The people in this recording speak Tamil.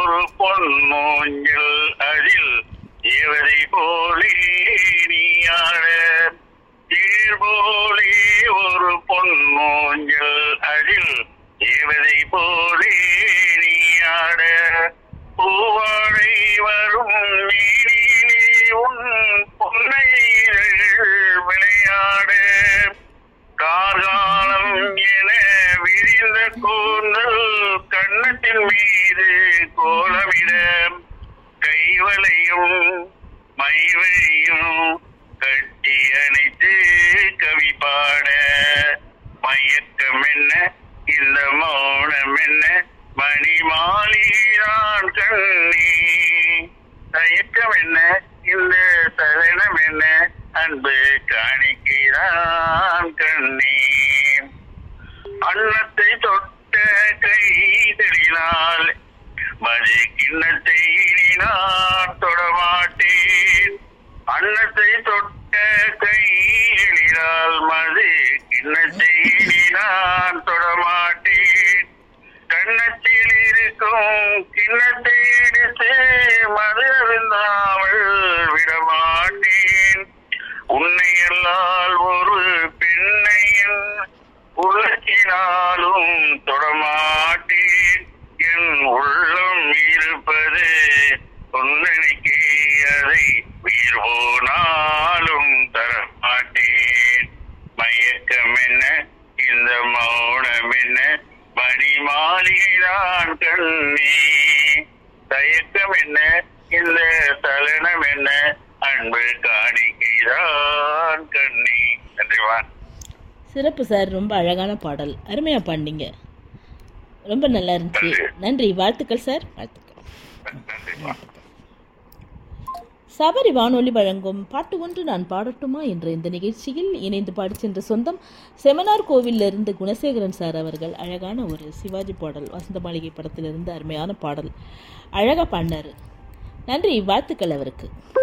ஒரு பொன்னோஞ்சல் அதில் தேவதை போலே நீயாட தேர் போலே ஒரு பொன்னோஞ்சல் அதில் தேவதை போலே நீயாட பூவாடை வரும் நீரிலே உன் பொன்னைகள் விளையாட கார்காலம் என விரிந்த கூந்தல் கண்ணத்தின் மீது கோலமிட கைவளையும் மைவழியும் கட்டி அணைத்து கவி பாட மயக்கம் என்ன இந்த மௌனம் என்ன மணி மாளிகைதான் கண்ணே தயக்கம் என்ன இந்த சலனம் என்ன அன்பு காணிக்கைதான் கண்ணே அன்னத்தை தொட்ட கை தெளினால் மது கிண்ணத்தை இனி நான் தொடமாட்டேன் அன்னத்தை தொட்ட கை எழினால் மது கிண்ணத்தை இனி நான் தொடமாட்டேன் கண்ணத்தில் இருக்கும் கிண்ணத்தை எடுத்து மது அருந்தாமல் விடமாட்டேன் உன்னை அல்லால் ஒரு பெண்ணையின் உலகினாலும் தொடமாட்டேன் என் உள்ளம் இருப்பது உன்னணிக்கே அதை உயிர் போனாலும் தரமாட்டேன் மயக்கம் என்ன இந்த மௌனம் என்ன மணி மாளிகைதான் கண்ணே தயக்கம் என்ன இந்த சலனம் என்ன அன்பு காணிக்கைதான் கண்ணே நன்றிவா சிறப்பு சார் ரொம்ப அழகான பாடல் அருமையாக பாடினீங்க ரொம்ப நல்லா இருந்துச்சு நன்றி வாழ்த்துக்கள் சார் வாழ்த்துக்கள் நன்றிவா சபரி வானொலி வழங்கும் பாட்டு ஒன்று நான் பாடட்டுமா என்ற இந்த நிகழ்ச்சியில் இணைந்து பாடி சென்ற சொந்தம் செமனார் கோவிலிருந்து குணசேகரன் சார் அவர்கள் அழகான ஒரு சிவாஜி பாடல் வசந்த மாளிகை படத்திலிருந்து அருமையான பாடல் அழகாக பாடினார் நன்றி வாழ்த்துக்கள் அவருக்கு